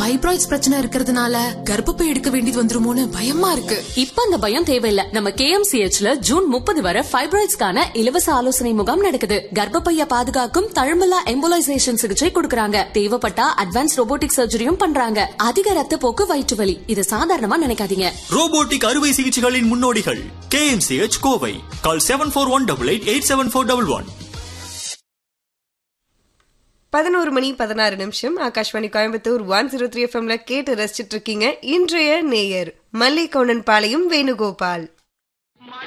fibroids பிரச்சனை இருக்கிறதுனால கர்ப்பப்பை எடுக்க வேண்டியது வந்துருமோன்னு பயமா இருக்கு இப்ப அந்த பயம் தேவையில்ல நம்ம கேஎம்சிஹெச்ல ஜூன் முப்பது வரை ஃபைப்ராய்ட்ஸ்க்கான இலவச ஆலோசனை முகாம் நடக்குது கர்ப்பப்பைய பாதுகாக்கும் தழுமலா எம்போலைசேஷன் சிகிச்சை கொடுக்கறாங்க தேவைப்பட்டா அட்வான்ஸ் ரோபோட்டிக் சர்ஜரியும் பண்றாங்க அதிக ரத்த போக்கு வயிற்று வலி இது சாதாரணமா நினைக்காதீங்க ரோபோட்டிக் அறுவை சிகிச்சைகளின் முன்னோடிகள் KMCH Kovai call seven four one double eight eight seven four double one பதினோரு மணி பதினாறு நிமிஷம் Akashvani Coimbatore one zero three எஃப்எம்ல கேட்டு ரசிச்சிட்டு இருக்கீங்க இன்றைய நேயர் மல்லிகவுண்டன் பாளையம் வேணுகோபால்